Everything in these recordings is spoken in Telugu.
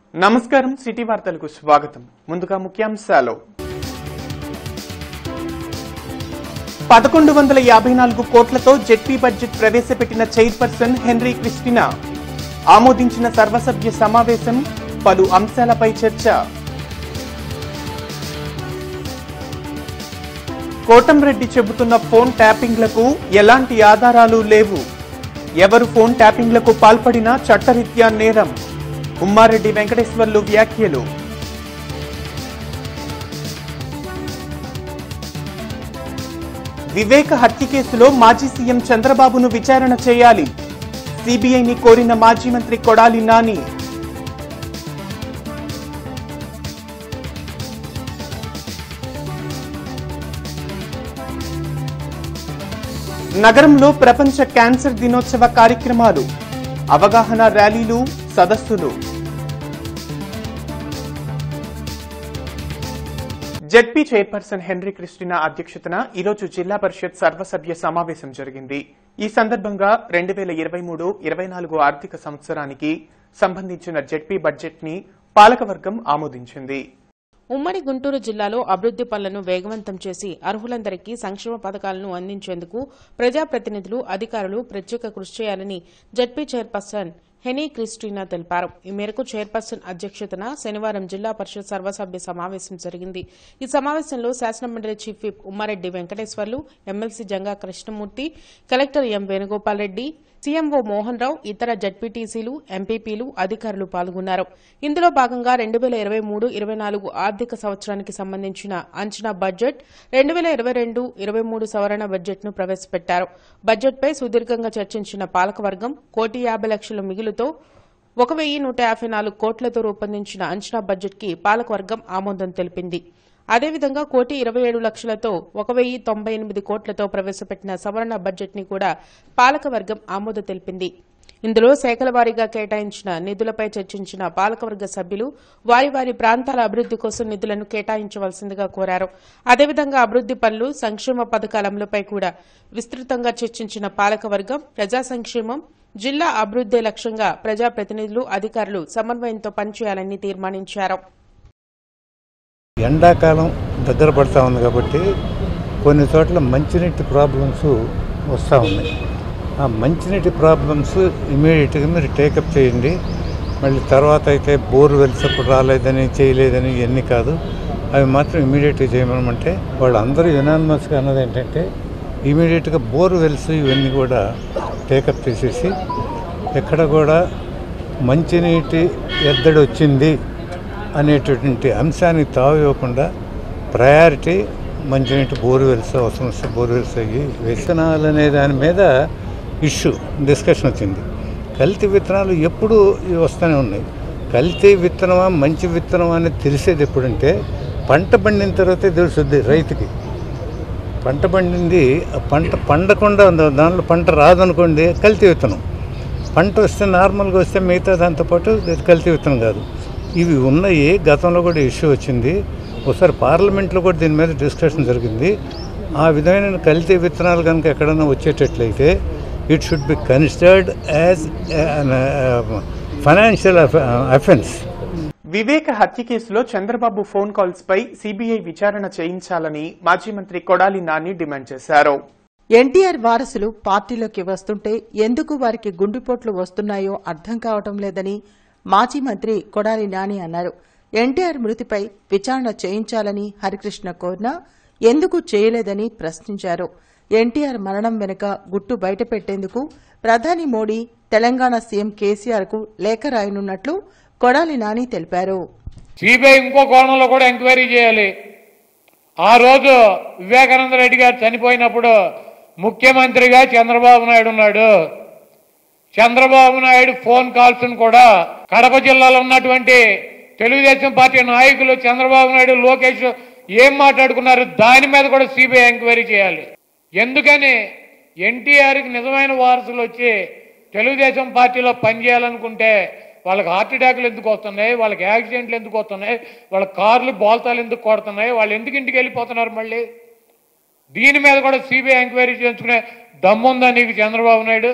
నమస్కారం సిటీ వార్తలకు స్వాగతం ముందుగా ముఖ్యాంశాలు పదకొండు వందల యాభై నాలుగు కోట్లతో జెడ్పీ బడ్జెట్ ప్రవేశపెట్టిన చైర్పర్సన్ హెన్రీ క్రిస్టినా ఆమోదించిన సర్వసభ్య సమావేశం పలు అంశాలపై చర్చ కోటంరెడ్డి చెబుతున్న ఫోన్ ట్యాపింగ్లకు ఎలాంటి ఆధారాలు లేవు ఎవరు ఫోన్ ట్యాపింగ్లకు పాల్పడినా చట్టరీత్యా నేరం ఉమ్మారెడ్డి వెంకటేశ్వర్లు వ్యాఖ్యలు వివేక హత్య కేసులో మాజీ సీఎం చంద్రబాబును విచారణ చేయాలి సిబిఐని కోరిన మాజీ మంత్రి కొడాలి నాని నగరంలో ప్రపంచ క్యాన్సర్ దినోత్సవ కార్యక్రమాలు అవగాహన ర్యాలీలు సదస్సులు జెడ్పీ చైర్పర్సన్ హెన్రీ క్రిస్టినా అధ్యక్షతన ఈరోజు జిల్లా పరిషత్ సర్వసభ్య సమావేశం జరిగింది ఈ సందర్భంగా రెండు వేల ఇరవై మూడు ఇరవై నాలుగు ఆర్థిక సంవత్సరానికి సంబంధించిన జెడ్పీ బడ్జెట్ ని పాలకవర్గం ఆమోదించింది ఉమ్మడి గుంటూరు జిల్లాలో అభివృద్ది పనులను వేగవంతం చేసి అర్హులందరికీ సంక్షేమ పథకాలను అందించేందుకు ప్రజాప్రతినిధులు అధికారులు ప్రత్యేక కృషి చేయాలని జడ్పీ చైర్పర్సన్ హెనీ క్రిస్టినా తెలిపారు ఈ మేరకు చైర్పర్సన్ అధ్యక్షతన శనివారం జిల్లా పరిషత్ సర్వసభ్య సమావేశం జరిగింది ఈ సమావేశంలో శాసనమండలి chief whip Ummareddy Venkateswarlu MLC Janga Krishnamurthy collector M Venugopal Reddy CMO Mohan Rao ఇతర జడ్పీటీసీలు ఎంపీపీలు అధికారులు పాల్గొన్నారు ఇందులో భాగంగా రెండు వేల ఇరవై మూడు ఇరవై నాలుగు ఆర్థిక సంవత్సరానికి సంబంధించిన అంచనా బడ్జెట్ రెండు వేల ఇరవై రెండు ఇరవై మూడు సవరణ బడ్జెట్ను ప్రవేశపెట్టారు బడ్జెట్పై సుదీర్ఘంగా చర్చించిన పాలకవర్గం కోటి యాభై లక్షల మిగులుతో ఒక వెయ్యి నూట యాభై నాలుగు కోట్లతో రూపొందించిన అంచనా బడ్జెట్కి పాలకవర్గం ఆమోదం తెలిపింది అదేవిధంగా కోటి ఇరవై ఏడు లక్షలతో ఒక వెయ్యి తొంభై ఎనిమిది కోట్లతో ప్రవేశపెట్టిన సవరణ బడ్జెట్ ని కూడా పాలకవర్గం ఆమోదం తెలిపింది ఇందులో శాఖల వారీగా కేటాయించిన నిధులపై చర్చించిన పాలకవర్గ సభ్యులు వారి వారి ప్రాంతాల అభివృద్ది కోసం నిధులను కేటాయించవలసిందిగా కోరారు అదేవిధంగా అభివృద్ది పనులు సంక్షేమ పథకాల అమలుపై కూడా విస్తృతంగా చర్చించిన పాలకవర్గం ప్రజా సంక్షేమం జిల్లా అభివృద్దే లక్ష్యంగా ప్రజాప్రతినిధులు అధికారులు సమన్వయంతో పనిచేయాలని తీర్మానించారు ఎండాకాలం దగ్గర పడతా ఉంది కాబట్టి కొన్ని చోట్ల మంచినీటి ప్రాబ్లమ్స్ వస్తూ ఉన్నాయి ఆ మంచినీటి ప్రాబ్లమ్స్ ఇమీడియట్గా మీరు టేకప్ చేయండి మళ్ళీ తర్వాత అయితే బోర్ వెల్స్ అప్పుడు రాలేదని చేయలేదని ఇవన్నీ కాదు అవి మాత్రం ఇమీడియట్గా చేయమనమంటే వాళ్ళందరూ యునానిమస్గా అన్నది ఏంటంటే ఇమీడియట్గా బోర్ వెల్స్ ఇవన్నీ కూడా టేకప్ చేసేసి ఎక్కడ కూడా మంచినీటి ఎద్దడి వచ్చింది అనేటటువంటి అంశానికి తావు ఇవ్వకుండా ప్రయారిటీ మంచినీటి బోర్వెల్స్ అవసరం వస్తే బోర్వెల్స్ అయ్యి విత్తనాలు అనే దాని మీద ఇష్యూ డిస్కషన్ వచ్చింది కల్తీ విత్తనాలు ఎప్పుడు ఇవి వస్తూనే ఉన్నాయి కల్తీ విత్తనమా మంచి విత్తనమా అనేది తెలిసేది ఎప్పుడంటే పంట పండిన తర్వాతే తెలుస్తుంది రైతుకి పంట పండింది ఆ పంట పండకుండా దా- దానిలో పంట రాదనుకోండి కల్తీ విత్తనం పంట వస్తే నార్మల్గా వస్తే మిగతా దాంతోపాటు ఇది కల్తీ విత్తనం కాదు ఇవి ఉన్నాయి గతంలో కూడా ఇష్యూ వచ్చింది ఒకసారి పార్లమెంట్లో కూడా దీని మీద డిస్కషన్ జరిగింది ఆ విధమైన కల్తీ విత్తనాలు కనుక ఎక్కడైనా వచ్చేటట్లయితే it should be considered as financial offence Viveka హత్య కేసులో చంద్రబాబు ఫోన్ కాల్స్ పై సిబిఐ విచారణ చేయించాలని మాజీ మంత్రి కొడాలి నాని డిమాండ్ చేశారు ఎన్టీఆర్ వారసులు పార్టీలోకి వస్తుంటే ఎందుకు వారికి గుండెపోట్లు వస్తున్నాయో అర్థం కావటం లేదని మాజీ మంత్రి కొడాలి నాని అన్నారు ఎన్టీఆర్ మృతిపై విచారణ చేయించాలని హరికృష్ణ కోరినా ఎందుకు చేయలేదని ప్రశ్నించారు ఎన్టీఆర్ మరణం వెనుక గుట్టు బయటపెట్టేందుకు ప్రధాని మోడీ తెలంగాణ సీఎం కేసీఆర్ కు లేఖ రాయనున్నట్లు కొడాలి నాని తెలిపారు సిబిఐ ఇంకో కోణంలో కూడా ఎంక్వైరీ చేయాలి ఆ రోజు వివేకానంద రెడ్డి గారు చనిపోయినప్పుడు ముఖ్యమంత్రిగా చంద్రబాబు నాయుడు ఉన్నాడు చంద్రబాబు నాయుడు ఫోన్ కాల్స్ కూడా కడప జిల్లాలో ఉన్నటువంటి తెలుగుదేశం పార్టీ నాయకులు చంద్రబాబు నాయుడు లోకేష్ ఏం మాట్లాడుకున్నారు దాని మీద కూడా సిబిఐ ఎంక్వైరీ చేయాలి ఎందుకని ఎన్టీఆర్కి నిజమైన వారసులు వచ్చి తెలుగుదేశం పార్టీలో పనిచేయాలనుకుంటే వాళ్ళకి హార్ట్ అటాక్లు ఎందుకు వస్తున్నాయి వాళ్ళకి యాక్సిడెంట్లు ఎందుకు వస్తున్నాయి వాళ్ళ కార్లు బోల్తాలు ఎందుకు కొడుతున్నాయి వాళ్ళు ఎందుకు ఇంటికి వెళ్ళిపోతున్నారు మళ్ళీ దీని మీద కూడా సిబిఐ ఎంక్వైరీ చేయించుకునే దమ్ముందా నీకు చంద్రబాబు నాయుడు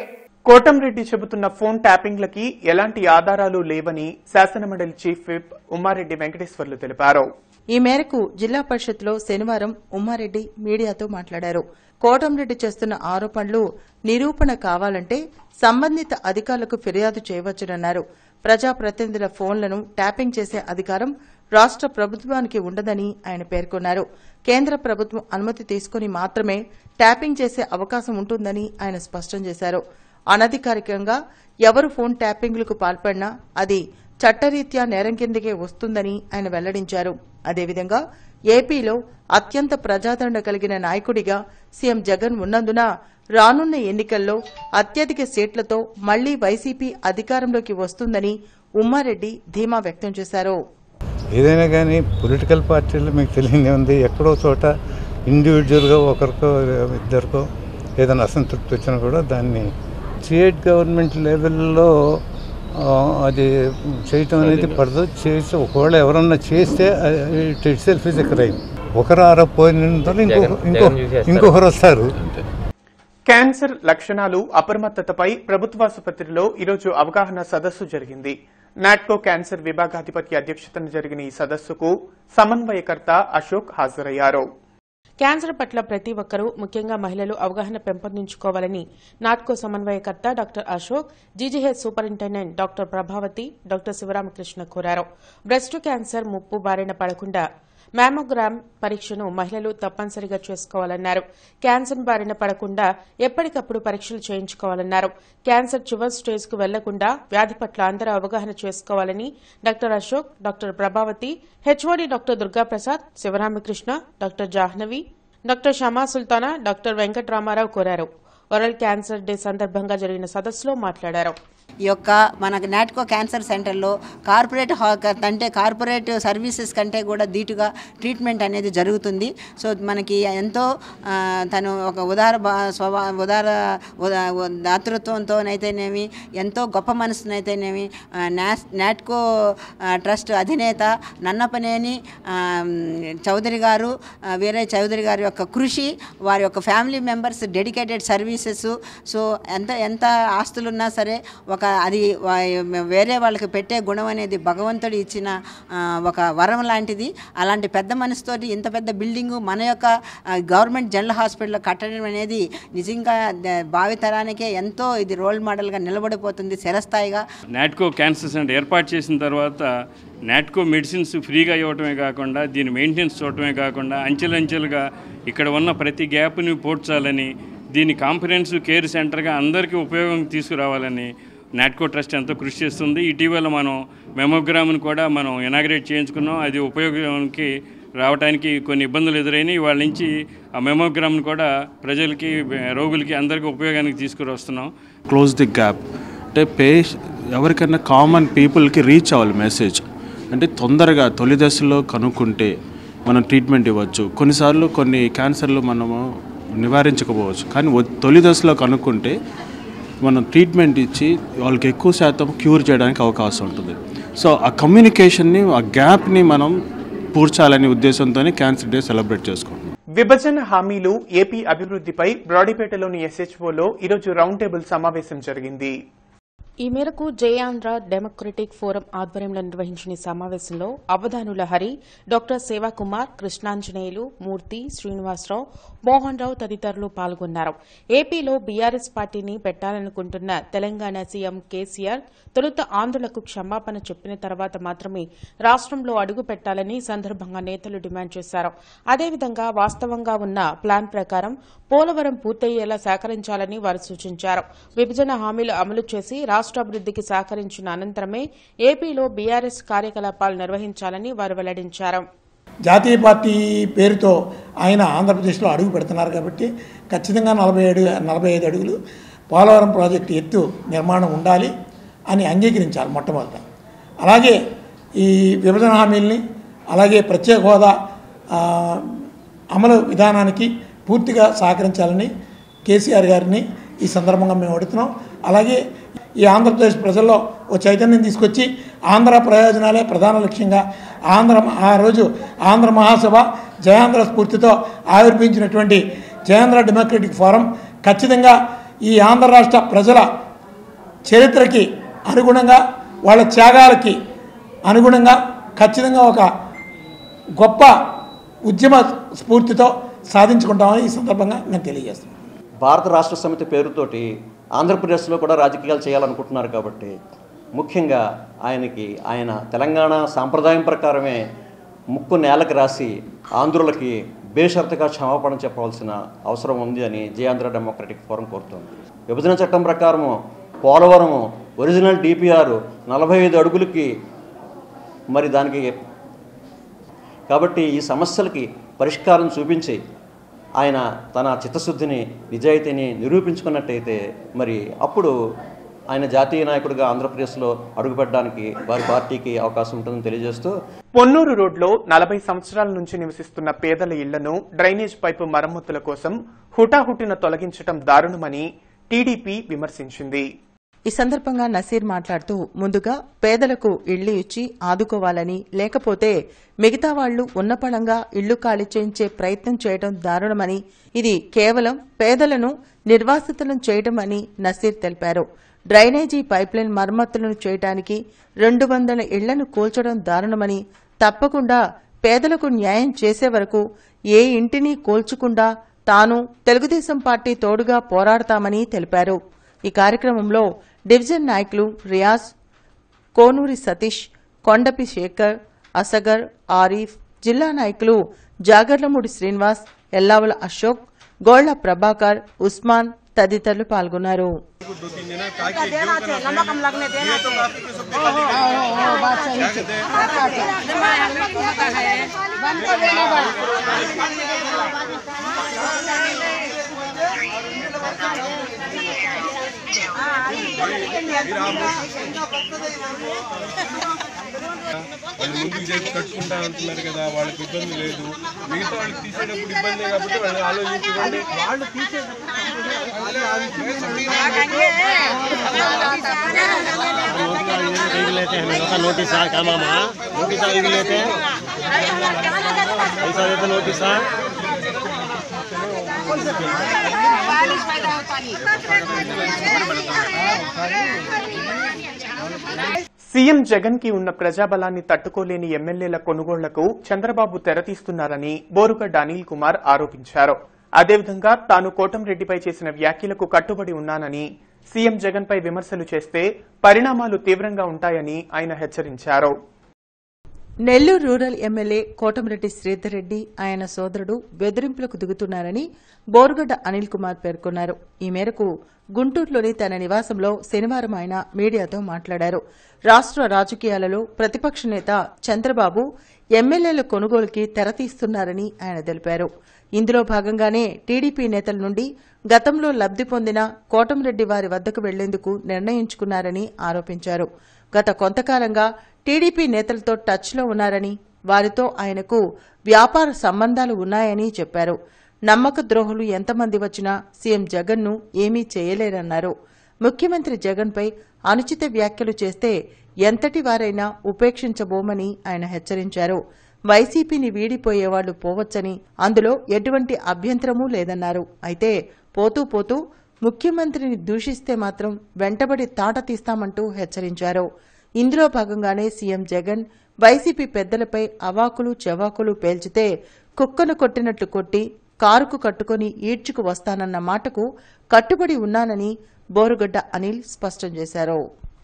కోటంరెడ్డి చెబుతున్న ఫోన్ ట్యాపింగ్లకి ఎలాంటి ఆధారాలు లేవని శాసనమండలి చీఫ్ విప్ ఉమ్మారెడ్డి వెంకటేశ్వర్లు తెలిపారు ఈ మేరకు జిల్లా పరిషత్లో శనివారం ఉమ్మారెడ్డి మీడియాతో మాట్లాడారు కోటంరెడ్డి చేస్తున్న ఆరోపణలు నిరూపణ కావాలంటే సంబంధిత అధికారులకు ఫిర్యాదు చేయవచ్చునన్నారు ప్రజాప్రతినిధుల ఫోన్లను ట్యాపింగ్ చేసే అధికారం రాష్ట ప్రభుత్వానికి ఉండదని ఆయన పేర్కొన్నారు కేంద్ర ప్రభుత్వం అనుమతి తీసుకుని మాత్రమే ట్యాపింగ్ చేసే అవకాశం ఉంటుందని ఆయన స్పష్టం చేశారు అనధికారికంగా ఎవరు ఫోన్ ట్యాపింగ్లకు పాల్పడినా అది చట్టరీత్యా నేరం కిందకే వస్తుందని ఆయన వెల్లడించారు అదేవిధంగా ఏపీలో అత్యంత ప్రజాదరణ కలిగిన నాయకుడిగా సీఎం జగన్ ఉన్నందున రానున్న ఎన్నికల్లో అత్యధిక సీట్లతో మళ్లీ వైసీపీ అధికారంలోకి వస్తుందని ఉమ్మారెడ్డి ధీమా వ్యక్తం చేశారు ఏదైనా కానీ పొలిటికల్ పార్టీలు మీకు తెలియదే ఉంది ఎక్కడో చోట ఇండివిజువల్గా ఒకరికో ఇద్దరికో ఏదైనా అసంతృప్తి వచ్చినా కూడా దాన్ని స్టేట్ గవర్నమెంట్ లెవెల్లో ఆ, అది చేయటం అనేది పడదు చేసి ఒకవేళ ఎవరన్నా చేస్తే it itself is a crime ఒకరు ఆరపోయిన ఇంకో ఇంకో ఇంకొకరు వస్తారు క్యాన్సర్ లక్షణాలు అప్రమత్తతపై ప్రభుత్వాసుపత్రిలో ఈరోజు అవగాహన సదస్సు జరిగింది నాట్కో క్యాన్సర్ విభాగాధిపతి అధ్యక్షతన జరిగిన ఈ సదస్సుకు సమన్వయకర్త అశోక్ హాజరయ్యారు క్యాన్సర్ పట్ల ప్రతి ఒక్కరూ ముఖ్యంగా మహిళలు అవగాహన పెంపొందించుకోవాలని నాట్కో సమన్వయకర్త doctor Ashok GGH superintendent doctor Prabhavathi doctor Sivaramakrishna కోరారు బ్రెస్ట్ క్యాన్సర్ ముప్పు బారిన పడకుండా మ్యామోగ్రామ్ పరీక్షను మహిళలు తప్పనిసరిగా చేసుకోవాలన్నారు క్యాన్సర్ బారిన పడకుండా ఎప్పటికప్పుడు పరీక్షలు చేయించుకోవాలన్నారు క్యాన్సర్ చివరి స్టేజ్కు వెళ్లకుండా వ్యాధి పట్ల అందరూ అవగాహన చేసుకోవాలని doctor Ashok doctor Prabhavathi HOD doctor Durgaprasad Sivaramakrishna doctor Jahnavi doctor Shama Sultana doctor Venkatramarao కోరారు వరల్డ్ క్యాన్సర్ డే సందర్భంగా జరిగిన సదస్సులో మాట్లాడారు ఈ యొక్క మనకు నాట్కో క్యాన్సర్ సెంటర్లో కార్పొరేట్ హా- అంటే కార్పొరేట్ సర్వీసెస్ కంటే కూడా ధీటుగా ట్రీట్మెంట్ అనేది జరుగుతుంది సో మనకి ఎంతో ఆ, తను ఒక ఉదార భా- స్వభా ఉదార ఉదా- ఉ- దాతృత్వంతోనైతేనేమి ఎంతో గొప్ప మనసునైతేనేమి ఆ, నాస్ నాట్కో ఆ, ట్రస్ట్ అధినేత నన్నపనేని ఆ, చౌదరి గారు ఆ, వీరయ్య చౌదరి గారి యొక్క కృషి వారి యొక్క family members dedicated services so ఎంత ఎంత ఆస్తులున్నా సరే ఒక అది వా- వేరే వాళ్ళకి పెట్టే గుణం అనేది భగవంతుడు ఇచ్చిన ఆ, ఒక వరం లాంటిది అలాంటి పెద్ద మనసుతోటి ఇంత పెద్ద బిల్డింగు మన యొక్క ఆ, గవర్నమెంట్ జనరల్ హాస్పిటల్ కట్టడం అనేది నిజంగా ద- భావితరానికే ఎంతో ఇది రోల్ మోడల్గా నిలబడిపోతుంది చిరస్థాయిగా నాట్కో క్యాన్సర్ సెంటర్ ఏర్పాటు చేసిన తర్వాత నాట్కో మెడిసిన్స్ ఫ్రీగా ఇవ్వటమే కాకుండా దీని మెయింటెనెన్స్ చూడటమే కాకుండా అంచెలంచెలుగా ఇక్కడ ఉన్న ప్రతి గ్యాప్ని పోడ్చాలని దీని కాంప్రహెన్సివ్ కేర్ సెంటర్గా అందరికీ ఉపయోగం తీసుకురావాలని నాట్కో ట్రస్ట్ ఎంతో కృషి చేస్తుంది ఇటీవల మనం మెమోగ్రామ్ని కూడా మనం ఇనాగ్రేట్ చేయించుకున్నాం అది ఉపయోగానికి రావడానికి కొన్ని ఇబ్బందులు ఎదురైనాయి వాళ్ళ నుంచి ఆ మెమోగ్రామ్ని కూడా ప్రజలకి రోగులకి అందరికీ ఉపయోగానికి తీసుకువస్తున్నాం క్లోజ్ ది గ్యాప్ అంటే పేష్ ఎవరికైనా కామన్ పీపుల్కి రీచ్ అవ్వాలి మెసేజ్ అంటే తొందరగా తొలి దశలో కనుక్కుంటే మనం ట్రీట్మెంట్ ఇవ్వచ్చు కొన్నిసార్లు కొన్ని క్యాన్సర్లు మనము నివారించకపోవచ్చు కానీ వ- తొలి దశలో కనుక్కుంటే మనం ట్రీట్మెంట్ ఇచ్చి వాళ్ళకి ఎక్కువ శాతం క్యూర్ చేయడానికి అవకాశం ఉంటుంది సో ఆ కమ్యూనికేషన్ని ఆ గ్యాప్ని మనం పూడ్చాలనే ఉద్దేశంతోనే క్యాన్సర్ డే సెలబ్రేట్ చేసుకుంటాం విభజన హామీలు ఏపీ అభివృద్ధిపై బ్రాడీపేటలోని ఎస్హెచ్ఓలో ఈరోజు రౌండ్ టేబుల్ సమావేశం జరిగింది ఈ మేరకు జయాంధ్ర డెమోక్రటిక్ ఫోరం ఆధ్వర్యంలో నిర్వహించిన ఈ సమావేశంలో అవధానుల హరి డాక్టర్ సేవాకుమార్ కృష్ణాంజనేయులు మూర్తి శ్రీనివాసరావు మోహన్ రావు తదితరులు పాల్గొన్నారు ఏపీలో బీఆర్ఎస్ పార్టీని పెట్టాలనుకుంటున్న తెలంగాణ సీఎం కేసీఆర్ తొలుత ఆంధ్రులకు క్షమాపణ చెప్పిన తర్వాత మాత్రమే రాష్ట్రంలో అడుగు పెట్టాలని ఈ సందర్భంగా నేతలు డిమాండ్ చేశారు అదేవిధంగా వాస్తవంగా ఉన్న ప్లాన్ ప్రకారం పోలవరం పూర్తయ్యేలా సహకరించాలని వారు సూచించారు విభజన హామీలు అమలు చేసి రాష్ట్ర అభివృద్ధికి సహకరించిన అనంతరమే ఏపీలో బీఆర్ఎస్ కార్యకలాపాలు నిర్వహించాలని వారు వెల్లడించారు జాతీయ పార్టీ పేరుతో ఆయన ఆంధ్రప్రదేశ్లో అడుగు పెడుతున్నారు కాబట్టి ఖచ్చితంగా నలభై ఏడు నలభై ఐదు అడుగులు పోలవరం ప్రాజెక్టు ఎత్తు నిర్మాణం ఉండాలి అని అంగీకరించాలి మొట్టమొదట అలాగే ఈ విభజన హామీల్ని అలాగే ప్రత్యేక హోదా ఆ, అమలు విధానానికి పూర్తిగా సహకరించాలని కేసీఆర్ గారిని ఈ సందర్భంగా మేము అడుగుతున్నాం అలాగే ఈ ఆంధ్రప్రదేశ్ ప్రజల్లో ఓ చైతన్యం తీసుకొచ్చి ఆంధ్ర ప్రయోజనాలే ప్రధాన లక్ష్యంగా ఆంధ్ర ఆ రోజు ఆంధ్ర మహాసభ జయాంధ్ర స్ఫూర్తితో ఆవిర్భించినటువంటి జయాంధ్ర డెమోక్రటిక్ ఫోరం ఖచ్చితంగా ఈ ఆంధ్ర రాష్ట్ర ప్రజల చరిత్రకి అనుగుణంగా వాళ్ళ త్యాగాలకి అనుగుణంగా ఖచ్చితంగా ఒక గొప్ప ఉద్యమ స్ఫూర్తితో సాధించుకుంటామని ఈ సందర్భంగా నేను తెలియజేస్తున్నాను భారత రాష్ట్ర సమితి పేరుతోటి ఆంధ్రప్రదేశ్లో కూడా రాజకీయాలు చేయాలనుకుంటున్నారు కాబట్టి ముఖ్యంగా ఆయనకి ఆయన తెలంగాణ సాంప్రదాయం ప్రకారమే ముక్కు నేలకు రాసి ఆంధ్రులకి బేషరతుగా క్షమాపణ చెప్పవలసిన అవసరం ఉంది అని జయాంధ్ర డెమోక్రటిక్ ఫోరం కోరుతోంది విభజన చట్టం ప్రకారము పోలవరము ఒరిజినల్ డిపిఆర్ నలభై ఐదు అడుగులకి మరి దానికి కాబట్టి ఈ సమస్యలకి పరిష్కారం చూపించి ఆయన తన చిత్తశుద్ధిని నిజాయితీని నిరూపించుకున్నట్టయితే మరి అప్పుడు ఆయన జాతీయ నాయకుడిగా ఆంధ్రప్రదేశ్లో అడుగుపెట్టడానికి వారి పార్టీకి అవకాశం ఉంటుందని తెలియజేస్తూ పొన్నూరు రోడ్లో నలభై సంవత్సరాల నుంచి నివసిస్తున్న పేదల ఇళ్లను డ్రైనేజ్ పైపు మరమ్మతుల కోసం హుటాహుటిన తొలగించడం దారుణమని టీడీపీ విమర్శించింది ఈ సందర్భంగా నసీర్ మాట్లాడుతూ ముందుగా పేదలకు ఇళ్లు ఇచ్చి ఆదుకోవాలని లేకపోతే మిగతా వాళ్లు ఉన్నపళంగా ఇళ్లు ఖాళీ చేయించే ప్రయత్నం చేయడం దారుణమని ఇది కేవలం పేదలను నిర్వాసితులను చేయడం అని నసీర్ తెలిపారు డ్రైనేజీ పైప్లైన్ మరమ్మతులను చేయడానికి రెండు వందల ఇళ్లను కూల్చడం దారుణమని తప్పకుండా పేదలకు న్యాయం చేసే వరకు ఏ ఇంటిని కూల్చకుండా తాను తెలుగుదేశం పార్టీ తోడుగా పోరాడతామని తెలిపారు ఈ కార్యక్రమంలో డివిజన్ నాయకులు రియాజ్ కోనూరి సతీష్ కొండపి శేఖర్ అసగర్ ఆరీఫ్ జిల్లా నాయకులు జాగర్లమూడి శ్రీనివాస్ ఎల్లావుల అశోక్ గోళ్ల ప్రభాకర్ ఉస్మాన్ తదితరులు పాల్గొన్నారు వాళ్ళు ముందుకు చేసి కట్టుకుంటా అంటున్నారు కదా వాళ్ళకి ఇబ్బంది లేదు మిగతా వాళ్ళకి తీసేటప్పుడు ఇబ్బంది కాబట్టి వాళ్ళు ఆలోచించుకోండి వాళ్ళు लेते हैं लोग का नोटिस आ क्या मामा नोटिस आ भी लेते हैं पैसा देते नोटिस आ సీఎం జగన్ కి ఉన్న ప్రజాబలాన్ని తట్టుకోలేని ఎమ్మెల్యేల కొనుగోళ్లకు చంద్రబాబు తెరతీస్తున్నారని బోరుగడ్డ అనిల్ కుమార్ ఆరోపించారు అదేవిధంగా తాను కోటంరెడ్డిపై చేసిన వ్యాఖ్యలకు కట్టుబడి ఉన్నానని సీఎం జగన్ పై విమర్శలు చేస్తే పరిణామాలు తీవ్రంగా ఉంటాయని ఆయన హెచ్చరించారు నెల్లూరు రూరల్ ఎమ్మెల్యే కోటమిరెడ్డి శ్రీధర్ రెడ్డి ఆయన సోదరుడు బెదిరింపులకు దిగుతున్నారని బోరుగడ్డ అనిల్ కుమార్ పేర్కొన్నారు ఈ మేరకు గుంటూరులోని తన నివాసంలో శనివారం ఆయన మీడియాతో మాట్లాడారు రాష్ట్ర రాజకీయాలలో ప్రతిపక్ష నేత చంద్రబాబు ఎమ్మెల్యేల కొనుగోలుకి తెరతీస్తున్నారని ఆయన తెలిపారు ఇందులో భాగంగానే టీడీపీ నేతల నుండి గతంలో లబ్ది పొందిన కోటంరెడ్డి వారి వద్దకు వెళ్లేందుకు నిర్ణయించుకున్నారని ఆరోపించారు గత కొంతకాలంగా టీడీపీ నేతలతో టచ్లో ఉన్నారని వారితో ఆయనకు వ్యాపార సంబంధాలు ఉన్నాయని చెప్పారు నమ్మక ద్రోహులు ఎంతమంది వచ్చినా సీఎం జగన్ను ఏమీ చేయలేరన్నారు ముఖ్యమంత్రి జగన్పై అనుచిత వ్యాఖ్యలు చేస్తే ఎంతటి వారైనా ఉపేక్షించబోమని ఆయన హెచ్చరించారు వైసీపీని వీడిపోయేవాళ్లు పోవచ్చని అందులో ఎటువంటి అభ్యంతరమూ లేదన్నారు అయితే పోతూ పోతూ ముఖ్యమంత్రిని దూషిస్తే మాత్రం వెంటబడి తాట తీస్తామంటూ హెచ్చరించారు ఇందులో భాగంగానే సీఎం జగన్ వైసీపీ పెద్దలపై అవాకులు చెవాకులు పేల్చితే కుక్కను కొట్టినట్లు కొట్టి కారుకు కట్టుకుని ఈడ్చుకు వస్తానన్న మాటకు కట్టుబడి ఉన్నానని బోరుగడ్డ అనిల్ స్పష్టం చేశారు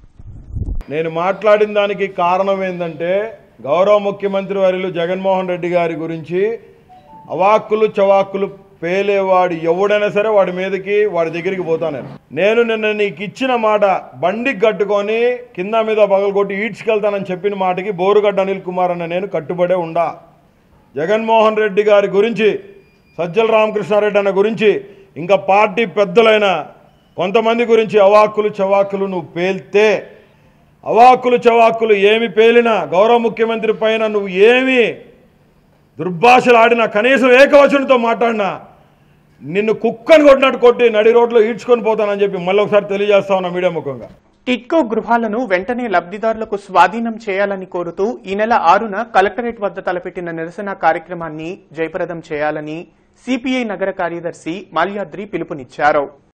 నేను మాట్లాడిన దానికి కారణం ఏంటంటే గౌరవ ముఖ్యమంత్రి వర్యులు జగన్మోహన్ రెడ్డి గారి గురించి అవాక్కులు చవాక్కులు పేలేవాడు ఎవడైనా సరే వాడి మీదకి వాడి దగ్గరికి పోతాను నేను నేను నిన్న నీకు ఇచ్చిన మాట బండికి కట్టుకొని కింద మీద పగలగొట్టి ఈడ్చుకెళ్తానని చెప్పిన మాటకి బోరుగడ్డ అనిల్ కుమార్ అన్న నేను కట్టుబడే ఉండా జగన్మోహన్ రెడ్డి గారి గురించి సజ్జల రామకృష్ణారెడ్డి అన్న గురించి ఇంకా పార్టీ పెద్దలైన కొంతమంది గురించి అవాక్కులు చవాక్కులు నువ్వు పేల్తే అవాక్కులు చవాక్కులు ఏమి పేలినా గౌరవ ముఖ్యమంత్రి పైన నువ్వు ఏమి దుర్భాషలు ఆడినా కనీసం ఏకవచనంతో మాట్లాడినా నిన్ను కుక్కని కొట్టినట్టు కొట్టి నడి రోడ్లో ఈడ్చుకొని పోతానని చెప్పి మళ్ళీ ఒకసారి తెలియజేస్తా ఉన్నా మీడియా ముఖంగా టిట్కో గృహాలను వెంటనే లబ్దిదారులకు స్వాధీనం చేయాలని కోరుతూ ఈ నెల ఆరున కలెక్టరేట్ వద్ద తలపెట్టిన నిరసన కార్యక్రమాన్ని జయప్రదం చేయాలని సిపిఐ నగర కార్యదర్శి మాల్యాద్రి పిలుపునిచ్చారు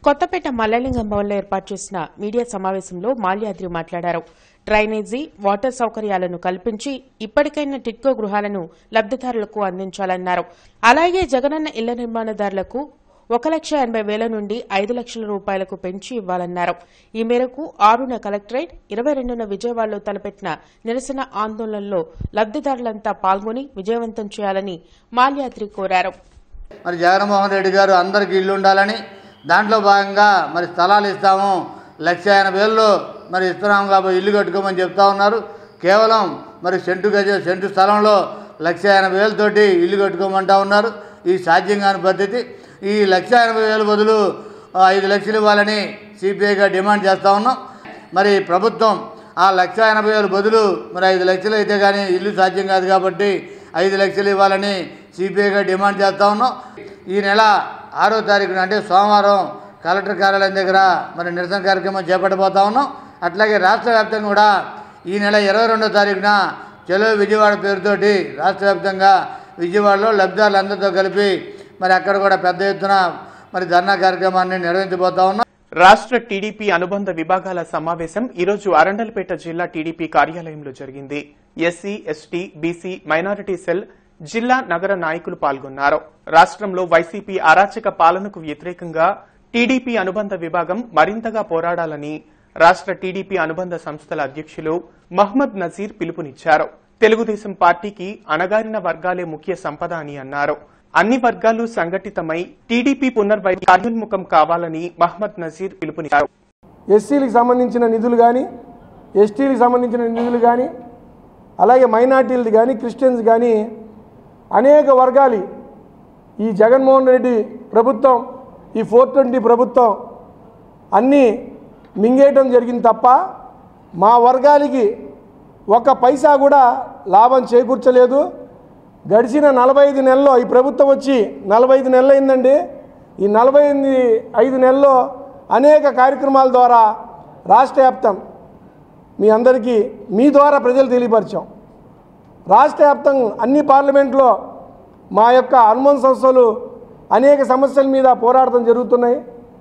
కొత్తపేట మల్లలింగం భవన్లో ఏర్పాటు చేసిన మీడియా సమావేశంలో మాల్యాద్రి మాట్లాడారు డ్రైనేజీ వాటర్ సౌకర్యాలను కల్పించి ఇప్పటికైనా టిట్కో గృహాలను లబ్దిదారులకు అందించాలన్నారు అలాగే జగనన్న ఇళ్ల నిర్మాణదారులకు ఒక లక్ష ఎనభై వేల నుండి ఐదు లక్షల రూపాయలకు పెంచి ఇవ్వాలన్నారు ఈ మేరకు ఆరున కలెక్టరేట్ ఇరవై రెండున విజయవాడలో తలపెట్టిన నిరసన ఆందోళనలో లబ్దిదారులంతా పాల్గొని విజయవంతం చేయాలని మాల్యాద్రి కోరారు మరి జగన్మోహన్ రెడ్డి గారు అందరికీ ఇల్లు ఉండాలని దాంట్లో భాగంగా మరి స్థలాలు ఇస్తాము లక్ష ఎనభై వేలు మరి ఇస్తున్నాము కాబట్టి ఇల్లు కట్టుకోమని చెప్తా ఉన్నారు కేవలం మరి సెంటు గజ సెంటు స్థలంలో లక్ష ఎనభై వేలతోటి ఇల్లు కట్టుకోమంటా ఉన్నారు ఈ సాధ్యం కాని పద్ధతి ఈ లక్ష ఎనభై వేల బదులు ఆ, ఐదు లక్షలు ఇవ్వాలని సిపిఐగా డిమాండ్ చేస్తూ ఉన్నాం మరి ప్రభుత్వం ఆ లక్ష ఎనభై వేల బదులు మరి ఐదు లక్షలు అయితే కానీ ఇల్లు సాధ్యం కాదు కాబట్టి ఐదు లక్షలు ఇవ్వాలని సిపిఐగా డిమాండ్ చేస్తూ ఉన్నాం ఈ నెల ఆరో తారీఖున అంటే సోమవారం కలెక్టర్ కార్యాలయం దగ్గర మరి నిరసన కార్యక్రమం చేపట్టబోతా ఉన్నాం అట్లాగే రాష్ట్ర వ్యాప్తంగా కూడా ఈ నెల ఇరవై రెండో తారీఖున చెలో విజయవాడ పేరుతోటి రాష్ట్ర వ్యాప్తంగా విజయవాడలో లబ్ధిదారులందరితో కలిపి మరి అక్కడ కూడా పెద్ద ఎత్తున మరి ధర్నా కార్యక్రమాన్ని నిర్వహించబోతా ఉన్నాం రాష్ట్ర టీడీపీ అనుబంధ విభాగాల సమావేశం ఈరోజు అరండల్పేట జిల్లా టీడీపీ కార్యాలయంలో జరిగింది SC ST BC minority cell జిల్లా నగర నాయకులు పాల్గొన్నారు రాష్ట్రంలో వైసీపీ అరాచక పాలనకు వ్యతిరేకంగా టీడీపీ అనుబంధ విభాగం మరింతగా పోరాడాలని రాష్ట్ర టీడీపీ అనుబంధ సంస్థల అధ్యక్షులు మహ్మద్ నజీర్ పిలుపునిచ్చారు తెలుగుదేశం పార్టీకి అణగారిన వర్గాలే ముఖ్య సంపద అని అన్నారు అన్ని వర్గాలు సంఘటితమై టీడీపీ పునర్వైద్య కార్యోన్ముఖం కావాలని మహ్మద్ నజీర్ పిలుపునిచ్చారు ఎస్సీలకు సంబంధించిన నిధులు కానీ ఎస్టీలకు సంబంధించిన నిధులు కానీ అలాగే మైనార్టీలది కానీ క్రిస్టియన్స్ కానీ అనేక వర్గాలు ఈ జగన్మోహన్ రెడ్డి ప్రభుత్వం ఈ ఫోర్ ట్వంటీ ప్రభుత్వం అన్నీ మింగేయటం జరిగింది తప్ప మా వర్గాలకి ఒక పైసా కూడా లాభం చేకూర్చలేదు గడిచిన నలభై ఐదు నెలల్లో ఈ ప్రభుత్వం వచ్చి నలభై ఐదు నెలలు అయిందండి ఈ నలభై ఎనిమిది ఐదు నెలల్లో అనేక కార్యక్రమాల ద్వారా రాష్ట్ర వ్యాప్తం మీ అందరికీ మీ ద్వారా ప్రజలు తెలియపరిచాం రాష్ట్ర వ్యాప్తం అన్ని పార్లమెంట్లో మా యొక్క అనుబంధ సంస్థలు అనేక సమస్యల మీద పోరాడటం జరుగుతున్నాయి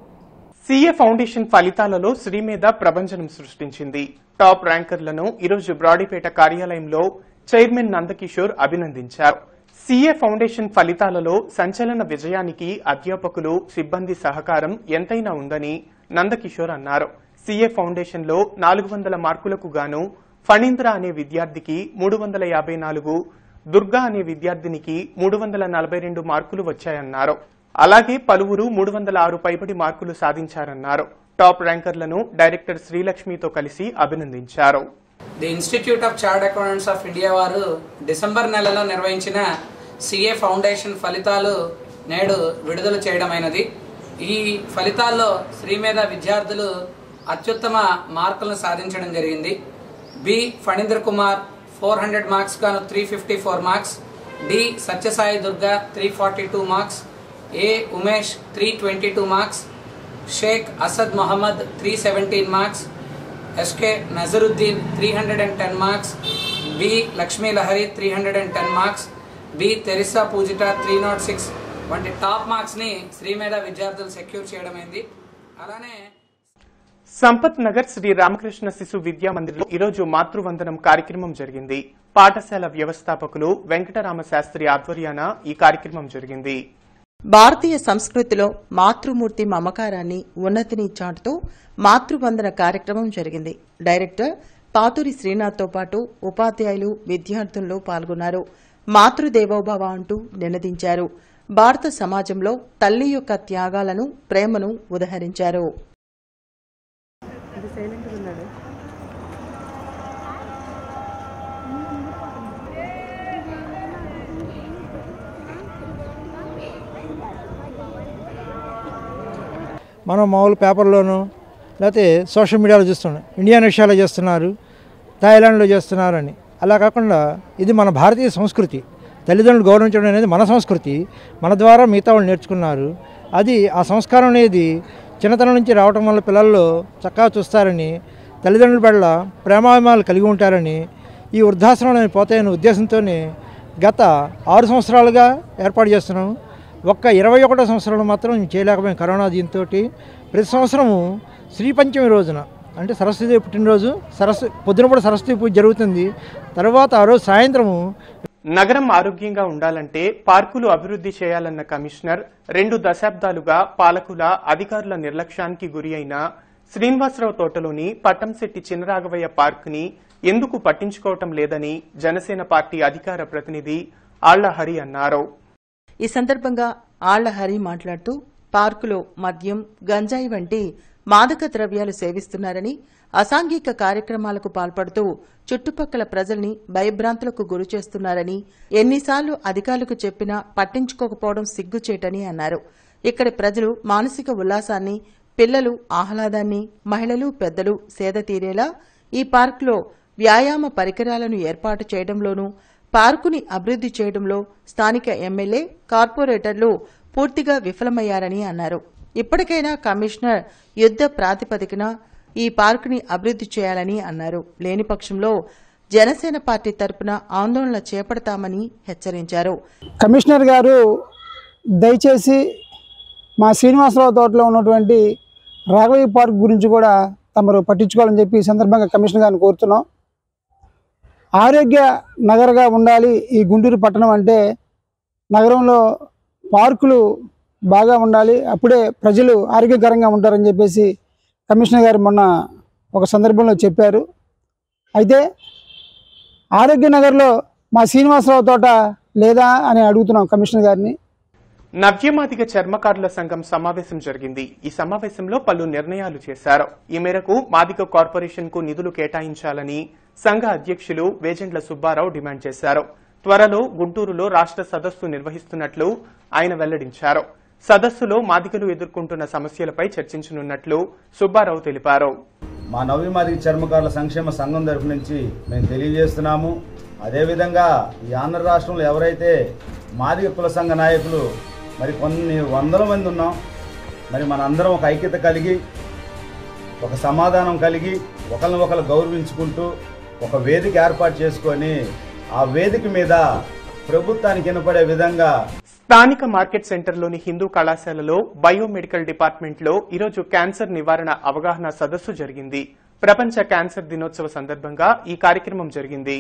సీఏ ఫౌండేషన్ ఫలితాలలో శ్రీమేధ ప్రభంజనం సృష్టించింది టాప్ ర్యాంకర్లను ఈరోజు బ్రాడీపేట కార్యాలయంలో చైర్మన్ నందకిషోర్ అభినందించారు సీఏ ఫౌండేషన్ ఫలితాలలో సంచలన విజయానికి అధ్యాపకులు సిబ్బంది సహకారం ఎంతైనా ఉందని నందకిషోర్ అన్నారు సీఏ ఫౌండేషన్ లో నాలుగు వందల మార్కులకు గాను ఫణీంద్ర అనే విద్యార్థికి మూడు వందల యాభై నాలుగు దుర్గా అనే విద్యార్థినికి మూడు వందల నలభై రెండు మార్కులు వచ్చాయన్నారు అలాగే పలువురు మూడు వందల ఆరు పైబడి మార్కులు సాధించారన్నారు టాప్ ర్యాంకర్లను డైరెక్టర్ శ్రీలక్ష్మితో కలిసి అభినందించారు the institute of chart accountants of India వారు డిసెంబర్ నెలలో నిర్వహించిన సిఏ ఫౌండేషన్ ఫలితాలు నేడు విడుదల చేయడమైనది ఈ ఫలితాల్లో శ్రీమేధ విద్యార్థులు అత్యుత్తమ మార్కులను సాధించడం జరిగింది B Phanindra Kumar four hundred marks గాను three fifty four marks D Satyasai Durga three forty two marks A Umesh three twenty two marks Shaik Asad Mohammed three seventeen marks SK Nazaruddin three hundred and ten marks B Lakshmi Lahari three hundred and ten marks B Teresa Pujita three naught six వంటి టాప్ మార్క్స్ని శ్రీమేధ విద్యార్థులు సెక్యూర్ చేయడమైంది అలానే సంపత్ నగర్ శ్రీ రామకృష్ణ శిశు విద్యా మందిర్లో ఈరోజు మాతృవందనం కార్యక్రమం జరిగింది పాఠశాల వ్యవస్థాపకులు వెంకటరామ శాస్త్రి ఆధ్వర్యాన ఈ కార్యక్రమం జరిగింది భారతీయ సంస్కృతిలో మాతృమూర్తి మమకారాన్ని ఉన్నతిని చాటుతూ మాతృవందన కార్యక్రమం జరిగింది డైరెక్టర్ పాతూరి శ్రీనాథ్తో పాటు ఉపాధ్యాయులు విద్యార్థులు పాల్గొన్నారు మాతృదేవోభవ అంటూ నినదించారు భారత సమాజంలో తల్లి యొక్క త్యాగాలను ప్రేమను ఉదహరించారు మనం మామూలు పేపర్లోనూ లేకపోతే సోషల్ మీడియాలో చూస్తున్నాం ఇండియా రష్యాలో చేస్తున్నారు థాయిలాండ్లో చేస్తున్నారు అని అలా కాకుండా ఇది మన భారతీయ సంస్కృతి తల్లిదండ్రులు గౌరవించడం అనేది మన సంస్కృతి మన ద్వారా మిగతా వాళ్ళు నేర్చుకున్నారు అది ఆ సంస్కారం అనేది చిన్నతనం నుంచి రావటం వల్ల పిల్లల్లో చక్కగా చూస్తారని తల్లిదండ్రుల పట్ల ప్రేమాభిమానాలు కలిగి ఉంటారని ఈ వృద్ధాశ్రమం పోతాయనే ఉద్దేశంతోనే గత ఆరు సంవత్సరాలుగా ఏర్పాటు చేస్తున్నాం ఒక్క ఇరవై ఒకటో సంవత్సరంలో మాత్రం చేయలేకపోయాం కరోనా దీంతో ప్రతి సంవత్సరము శ్రీ పంచమి రోజున అంటే సరస్వతి పుట్టినరోజు సరస్వ పొద్దునపూట సరస్వతి పూజ జరుగుతుంది తర్వాత ఆ రోజు సాయంత్రము నగరం ఆరోగ్యంగా ఉండాలంటే పార్కులు అభివృద్ధి చేయాలన్న కమిషనర్ రెండు దశాబ్దాలుగా పాలకుల అధికారుల నిర్లక్ష్యానికి గురి అయిన శ్రీనివాసరావు తోటలోని పట్టంశెట్టి చినరాఘవయ్య పార్క్ ని ఎందుకు పట్టించుకోవటం లేదని జనసేన పార్టీ అధికార ప్రతినిధి ఆళ్ల హరి అన్నారు ఈ సందర్భంగా ఆళ్ల హరి మాట్లాడుతూ పార్కులో మద్యం గంజాయి వంటి మాదక ద్రవ్యాలు సేవిస్తున్నారని అసాంఘిక కార్యక్రమాలకు పాల్పడుతూ చుట్టుపక్కల ప్రజల్ని భయభ్రాంతులకు గురి చేస్తున్నారని ఎన్నిసార్లు అధికారులకు చెప్పినా పట్టించుకోకపోవడం సిగ్గుచేటని అన్నారు ఇక్కడి ప్రజలు మానసిక ఉల్లాసాన్ని పిల్లలు ఆహ్లాదాన్ని మహిళలు పెద్దలు సేద తీరేలా ఈ పార్కులో వ్యాయామ పరికరాలను ఏర్పాటు చేయడంలోనూ పార్కుని అభివృద్ధి చేయడంలో స్థానిక ఎమ్మెల్యే కార్పొరేటర్లు పూర్తిగా విఫలమయ్యారని అన్నారు ఇప్పటికైనా కమిషనర్ యుద్ధ ప్రాతిపదికన ఈ పార్కుని అభివృద్ధి చేయాలని అన్నారు లేని పక్షంలో జనసేన పార్టీ తరపున ఆందోళన చేపడతామని హెచ్చరించారు కమిషనర్ గారు దయచేసి మా శ్రీనివాసరావు తోటలో ఉన్నటువంటి రాఘవయ్య పార్క్ గురించి కూడా తమరు పట్టించుకోవాలని చెప్పి ఈ సందర్భంగా కమిషనర్ గారిని కోరుతున్నాం ఆరోగ్య నగరగా ఉండాలి ఈ గుంటూరు పట్టణం అంటే నగరంలో పార్కులు బాగా ఉండాలి అప్పుడే ప్రజలు ఆరోగ్యకరంగా ఉంటారని చెప్పేసి కమిషనర్ గారు మొన్న ఒక సందర్భంలో చెప్పారు అయితే ఆరోగ్య నగర్లో మా శ్రీనివాసరావు తోట లేదా అని అడుగుతున్నాం కమిషనర్ గారిని నవ్యమాదిగ చర్మకారుల సంఘం సమావేశం జరిగింది ఈ సమావేశంలో పలు నిర్ణయాలు చేశారు ఈ మేరకు మాదిగ కార్పొరేషన్ కు నిధులు కేటాయించాలని సంఘ అధ్యక్షులు వేజెండ్ల సుబ్బారావు డిమాండ్ చేశారు త్వరలో గుంటూరులో రాష్ట్ర సదస్సు నిర్వహిస్తున్నట్లు ఆయన వెల్లడించారు సదస్సులో మాదిగలు ఎదుర్కొంటున్న సమస్యలపై చర్చించనున్నట్లు సుబ్బారావు తెలిపారు మా నవ్యమాదిగ చర్మకారుల సంక్షేమ సంఘం తరపు నుంచి మేము తెలియజేస్తున్నాము అదేవిధంగా ఈ ఆంధ్ర రాష్ట్రంలో ఎవరైతే మాదిగ కుల సంఘ నాయకులు మరి కొన్ని వందల మంది ఉన్నాం మరి మనందరం ఒక ఐక్యత కలిగి ఒక సమాధానం కలిగి ఒకరిని ఒకరు గౌరవించుకుంటూ ఒక వేదిక ఏర్పాటు చేసుకొని ఆ వేదిక మీద ప్రభుత్వానికి వినపడే విధంగా స్థానిక మార్కెట్ సెంటర్లోని హిందూ కళాశాలలో బయోమెడికల్ డిపార్ట్మెంట్లో ఈరోజు క్యాన్సర్ నివారణ అవగాహన సదస్సు జరిగింది ప్రపంచ క్యాన్సర్ దినోత్సవ సందర్భంగా ఈ కార్యక్రమం జరిగింది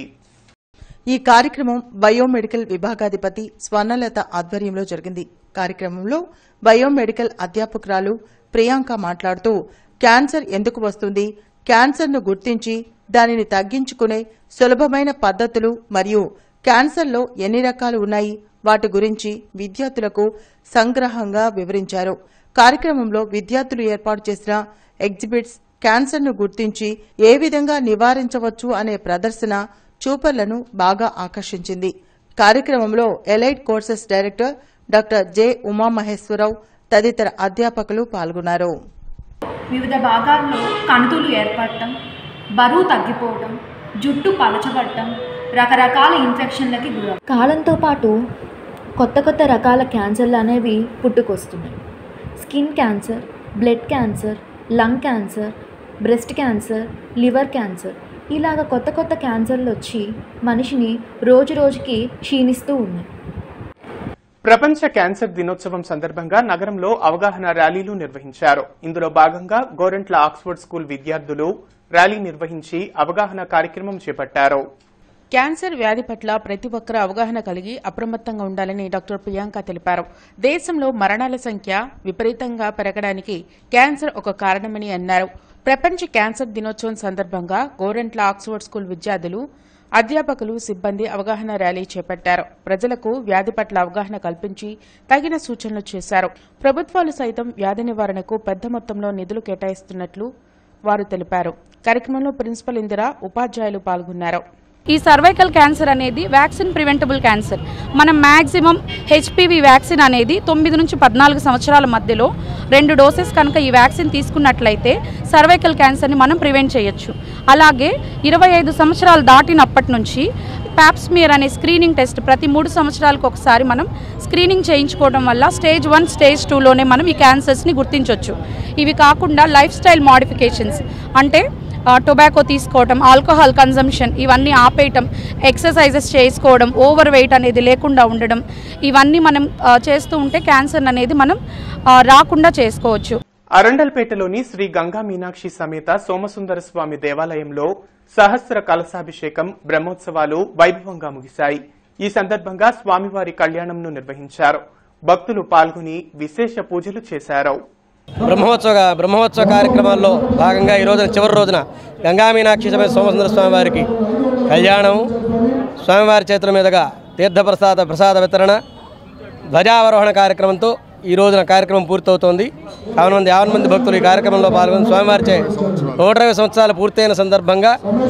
ఈ కార్యక్రమం బయోమెడికల్ విభాగాధిపతి స్వర్ణలత ఆధ్వర్యంలో జరిగింది కార్యక్రమంలో బయోమెడికల్ అధ్యాపకురాలు ప్రియాంక మాట్లాడుతూ క్యాన్సర్ ఎందుకు వస్తుంది క్యాన్సర్ను గుర్తించి దానిని తగ్గించుకునే సులభమైన పద్ధతులు మరియు క్యాన్సర్లో ఎన్ని రకాలు ఉన్నాయి వాటి గురించి విద్యార్థులకు సంగ్రహంగా వివరించారు కార్యక్రమంలో విద్యార్థులు ఏర్పాటు చేసిన ఎగ్జిబిట్స్ క్యాన్సర్ను గుర్తించి ఏ విధంగా నివారించవచ్చు అనే ప్రదర్శన చూపర్లను బాగా ఆకర్షించింది కార్యక్రమంలో elite courses director doctor J Umamaheswararao తదితర అధ్యాపకులు పాల్గొన్నారు వివిధ భాగాల్లో కణుతులు ఏర్పడటం బరువు తగ్గిపోవటం జుట్టు పలచబడటం రకరకాల ఇన్ఫెక్షన్లకి గురవు కాలంతో పాటు కొత్త కొత్త రకాల క్యాన్సర్లు అనేవి పుట్టుకొస్తున్నాయి skin cancer blood cancer lung cancer breast cancer liver cancer ఇలాగ కొత్త కొత్త క్యాన్సర్లు వచ్చి మనిషిని రోజు రోజుకి క్షీణిస్తూ ఉన్నాయి ప్రపంచ క్యాన్సర్ దినోత్సవం సందర్భంగా నగరంలో అవగాహన ర్యాలీలు నిర్వహించారు ఇందులో భాగంగా గోరెంట్ల ఆక్స్ఫర్డ్ స్కూల్ విద్యార్థులు ర్యాలీ నిర్వహించి అవగాహన కార్యక్రమం చేపట్టారు క్యాన్సర్ వ్యాధి పట్ల ప్రతి ఒక్కరూ అవగాహన కలిగి అప్రమత్తంగా ఉండాలని డాక్టర్ ప్రియాంక తెలిపారు దేశంలో మరణాల సంఖ్య విపరీతంగా పెరగడానికి క్యాన్సర్ ఒక కారణమని అన్నారు ప్రపంచ క్యాన్సర్ దినోత్సవం సందర్భంగా గోరెంట్ల ఆక్స్ఫర్డ్ స్కూల్ విద్యార్థులు అధ్యాపకులు సిబ్బంది అవగాహన ర్యాలీ చేపట్టారు ప్రజలకు వ్యాధి పట్ల అవగాహన కల్పించి తగిన సూచనలు చేశారు ప్రభుత్వాలు సైతం వ్యాధి నివారణకు పెద్ద మొత్తంలో నిధులు కేటాయిస్తున్నట్లు వారు తెలిపారు కార్యక్రమంలో ప్రిన్సిపల్ ఇందిరా ఉపాధ్యాయులు పాల్గొన్నారు ఈ సర్వైకల్ క్యాన్సర్ అనేది వ్యాక్సిన్ ప్రివెంటబుల్ క్యాన్సర్ మనం మ్యాక్సిమం హెచ్పివి వ్యాక్సిన్ అనేది తొమ్మిది నుంచి పద్నాలుగు సంవత్సరాల మధ్యలో రెండు డోసెస్ కనుక ఈ వ్యాక్సిన్ తీసుకున్నట్లయితే సర్వైకల్ క్యాన్సర్ని మనం ప్రివెంట్ చేయొచ్చు అలాగే ఇరవై ఐదు సంవత్సరాలు దాటినప్పటి నుంచి ప్యాప్స్మియర్ అనే స్క్రీనింగ్ టెస్ట్ ప్రతి మూడు సంవత్సరాలకు ఒకసారి మనం స్క్రీనింగ్ చేయించుకోవడం వల్ల స్టేజ్ వన్ స్టేజ్ టూలోనే మనం ఈ క్యాన్సర్స్ని గుర్తించవచ్చు ఇవి కాకుండా లైఫ్ స్టైల్ మాడిఫికేషన్స్ అంటే టొబాకో తీసుకోవడం ఆల్కహాల్ కన్జంప్షన్ ఇవన్నీ ఆపేయటం ఎక్సర్సైజెస్ చేసుకోవడం ఓవర్ వెయిట్ అనేది లేకుండా ఉండడం ఇవన్నీ మనం ఆ, చేస్తూ ఉంటే క్యాన్సర్ అనేది మనం ఆ, రాకుండా చేసుకోవచ్చు అరండల్పేటలోని శ్రీ గంగా మీనాక్షి సమేత సోమసుందర స్వామి దేవాలయంలో సహస్ర కలశాభిషేకం బ్రహ్మోత్సవాలు వైభవంగా ముగిశాయి ఈ సందర్భంగా స్వామివారి కళ్యాణంను నిర్వహించారు భక్తులు పాల్గొని విశేష పూజలు చేశారు బ్రహ్మోత్సవ బ్రహ్మోత్సవ కార్యక్రమాల్లో భాగంగా ఈ రోజున చివరి రోజున గంగా మీనాక్షి సమేత సోమసుందర స్వామివారికి కళ్యాణం స్వామివారి చేతుల మీదుగా తీర్థప్రసాద ప్రసాద వితరణ ధ్వజావరోహణ కార్యక్రమంతో ఈ రోజున కార్యక్రమం పూర్తవుతోంది యావన మంది యావన మంది భక్తులు ఈ కార్యక్రమంలో పాల్గొని స్వామివారిచే నూట ఇరవై సంవత్సరాలు పూర్తయిన సందర్భంగా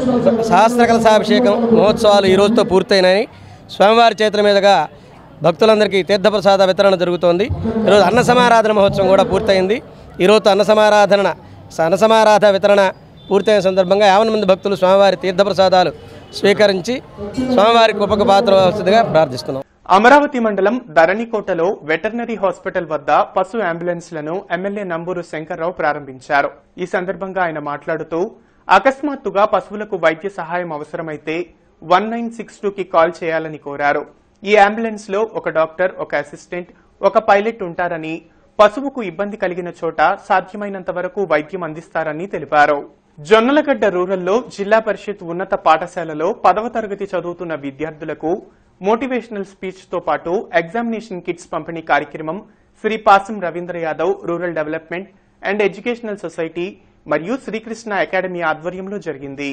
సహస్ర కలశాభిషేకం మహోత్సవాలు ఈ రోజుతో పూర్తయినాయి స్వామివారి చేతుల మీదుగా భక్తులందరికీ తీర్థప్రసాద వితరణ జరుగుతోంది ఈరోజు అన్న సమారాధన మహోత్సవం కూడా పూర్తయింది ఈరోజు అన్న సమారాధన అన్న సమారాధన వితరణ పూర్తయిన సందర్భంగా యావన మంది భక్తులు స్వామివారి తీర్థప్రసాదాలు స్వీకరించి స్వామివారి కృపకు పాత్రవలసిందిగా ప్రార్థిస్తున్నాం అమరావతి మండలం ధరణికోటలో వెటర్నరీ హాస్పిటల్ వద్ద పశు అంబులెన్స్లను ఎమ్మెల్యే నంబూరు శంకర్రావు ప్రారంభించారు ఈ సందర్భంగా ఆయన మాట్లాడుతూ అకస్మాత్తుగా పశువులకు వైద్య సహాయం అవసరమైతే వన్ నైన్ సిక్స్ కి కాల్ చేయాలని కోరారు ఈ అంబులెన్స్ లో ఒక డాక్టర్ ఒక అసిస్టెంట్ ఒక పైలట్ ఉంటారని పశువుకు ఇబ్బంది కలిగిన చోట సాధ్యమైనంత వరకు వైద్యం అందిస్తారని తెలిపారు జొన్నలగడ్డ రూరల్లో జిల్లా పరిషత్ ఉన్నత పాఠశాలలో పదవ తరగతి చదువుతున్న విద్యార్థులకు మోటివేషనల్ స్పీచ్ తో పాటు ఎగ్జామినేషన్ కిట్స్ పంపిణీ కార్యక్రమం Shri Pasam Ravindra Yadav rural development and educational society మరియు శ్రీకృష్ణ అకాడమీ ఆధ్వర్యంలో జరిగింది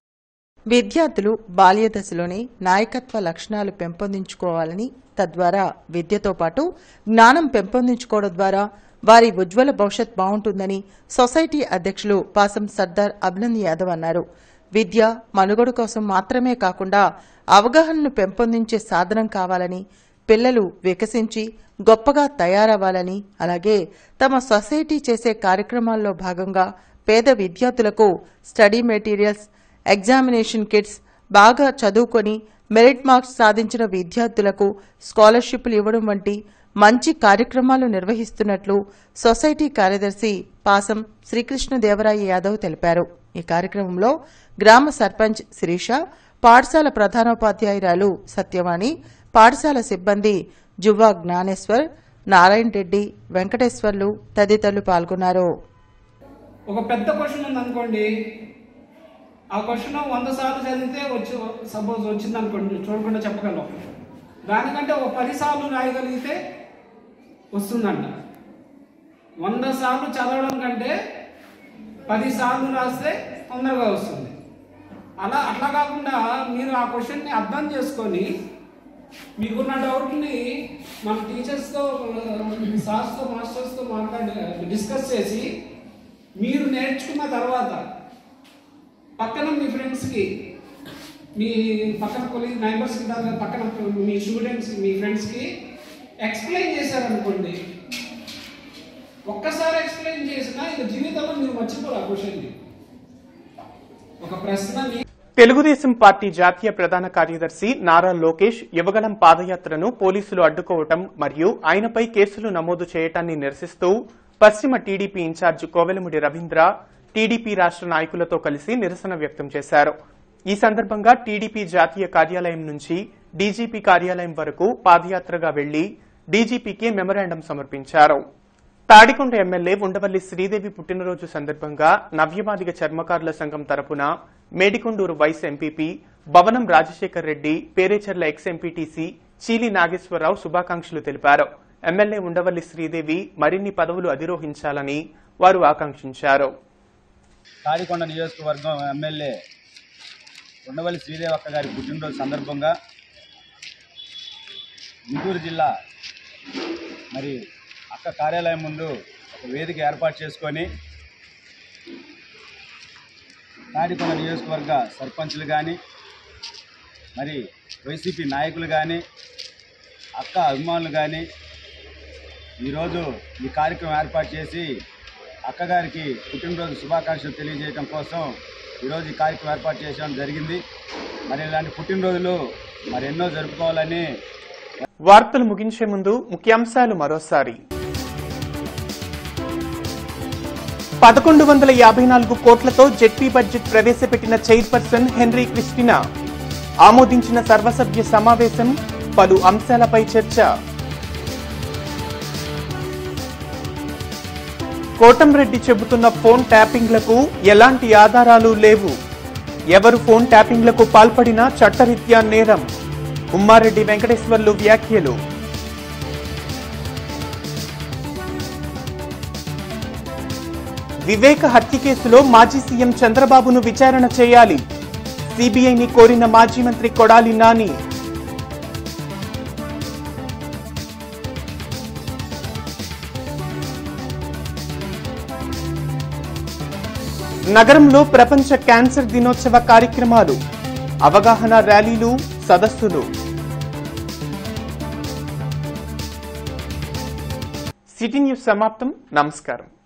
విద్యార్థులు బాల్య దశలోనే నాయకత్వ లక్షణాలు పెంపొందించుకోవాలని తద్వారా విద్యతో పాటు జ్ఞానం పెంపొందించుకోవడం ద్వారా వారి ఉజ్వల భవిష్యత్ బాగుంటుందని సొసైటీ అధ్యక్షులు పాసం సర్దార్ అభినంద్ యాదవ్ అన్నారు విద్య మనుగడ కోసం మాత్రమే కాకుండా అవగాహనను పెంపొందించే సాధనం కావాలని పిల్లలు వికసించి గొప్పగా తయారవ్వాలని అలాగే తమ సొసైటీ చేసే కార్యక్రమాల్లో భాగంగా పేద విద్యార్థులకు స్టడీ మెటీరియల్స్ ఎగ్జామినేషన్ కిట్స్ బాగా చదువుకొని మెరిట్ మార్క్స్ సాధించిన విద్యార్థులకు స్కాలర్షిప్లు ఇవ్వడం వంటి మంచి కార్యక్రమాలు నిర్వహిస్తున్నట్లు సొసైటీ కార్యదర్శి పాసం శ్రీకృష్ణదేవరాయ యాదవ్ తెలిపారు ఈ కార్యక్రమంలో గ్రామ సర్పంచ్ శిరీష పాఠశాల ప్రధానోపాధ్యాయురాలు సత్యవాణి పాఠశాల సిబ్బంది జువ్వా జ్ఞానేశ్వర్ నారాయణ రెడ్డి వెంకటేశ్వర్లు తదితరులు పాల్గొన్నారు ఒక పెద్ద క్వశ్చన్ ఉంది అనుకోండి ఆ క్వశ్చన్ వంద సార్లు చదివితే వచ్చి సపోజ్ వచ్చింది అనుకోండి చూడకుండా చెప్పగలం దానికంటే ఒక పది సార్లు రాయగలిగితే వస్తుందంట వంద సార్లు చదవడం కంటే పది సార్లు రాస్తే తొందరగా వస్తుంది అలా అట్లా కాకుండా మీరు ఆ క్వశ్చన్ని అర్థం చేసుకొని మీకున్న డౌట్ని మన టీచర్స్తో సార్స్తో మాస్టర్స్తో మాట్లాడి డిస్కస్ చేసి మీరు నేర్చుకున్న తర్వాత పక్కన మీ ఫ్రెండ్స్కి మీ పక్కన కొలీగ్ నైబర్స్కి పక్కన మీ స్టూడెంట్స్ మీ ఫ్రెండ్స్కి ఎక్స్ప్లెయిన్ చేశారనుకోండి ఒక్కసారి ఎక్స్ప్లెయిన్ చేసినా ఇక జీవితంలో మీరు మర్చిపోరు ఆ క్వశ్చన్ని ఒక ప్రశ్న మీ తెలుగుదేశం పార్టీ జాతీయ ప్రధాన కార్యదర్శి నారా లోకేష్ యువగలం పాదయాత్రను పోలీసులు అడ్డుకోవటం మరియు ఆయనపై కేసులు నమోదు చేయటాన్ని నిరసిస్తూ పశ్చిమ TDP in-charge Kovelamudi Ravindra TDP రాష్ట్ర నాయకులతో కలిసి నిరసన వ్యక్తం చేశారు ఈ సందర్భంగా టీడీపీ జాతీయ కార్యాలయం నుంచి డీజీపీ కార్యాలయం వరకు పాదయాత్రగా వెళ్లి డీజీపీకి మెమరాండం సమర్పించారు తాడికొండ ఎమ్మెల్యే ఉండవల్లి శ్రీదేవి పుట్టినరోజు సందర్భంగా నవ్యమాదిగ చర్మకారుల సంఘం తరపున Medikonduru vice MPP Bhavanam Rajasekhar Reddy Perecherla ex MPTC Chili Nageswararao శుభాకాంక్షలు తెలిపారు ఎమ్మెల్యే ఉండవల్లి శ్రీదేవి మరిన్ని పదవులు అధిరోహించాలని వారు ఆకాంక్షించారు తాడికొండ నియోజకవర్గం ఎమ్మెల్యే ఉండవల్లి శ్రీదేవక్క గారి పుట్టినరోజు సందర్భంగా గుంటూరు జిల్లా మరి అక్క కార్యాలయం ముందు ఒక వేదిక ఏర్పాటు చేసుకొని తాడికొండ నియోజకవర్గ సర్పంచులు కానీ మరి వైసీపీ నాయకులు కానీ అక్క అభిమానులు కానీ ఈరోజు ఈ కార్యక్రమం ఏర్పాటు చేసి అక్కగారికి పుట్టినరోజు శుభాకాంక్షలు తెలియజేయడం కోసం ఈరోజు ఈ కార్యక్రమం ఏర్పాటు చేయడం జరిగింది మరి ఇలాంటి పుట్టినరోజులు మరి ఎన్నో జరుపుకోవాలని వార్తలు ముగించే ముందు ముఖ్యాంశాలు మరోసారి పదకొండు వందల యాభై నాలుగు కోట్లతో జెడ్పీ బడ్జెట్ ప్రవేశపెట్టిన చైర్పర్సన్ హెన్రీ క్రిస్టినా ఆమోదించిన సర్వసభ్య సమావేశం పలు అంశాలపై చర్చ కోటంరెడ్డి చెబుతున్న ఫోన్ ట్యాపింగ్లకు ఎలాంటి ఆధారాలు లేవు ఎవరు ఫోన్ ట్యాపింగ్లకు పాల్పడినా చట్టరీత్యా నేరం ఉమ్మారెడ్డి వెంకటేశ్వర్లు వ్యాఖ్యలు వివేక హత్య కేసులో మాజీ సీఎం చంద్రబాబును విచారణ చేయాలి సిబిఐని కోరిన మాజీ మంత్రి కొడాలి నాని నగరంలో ప్రపంచ క్యాన్సర్ దినోత్సవ కార్యక్రమాలు అవగాహన ర్యాలీలు సదస్సులు సిటీ న్యూస్ సమాప్తం నమస్కారం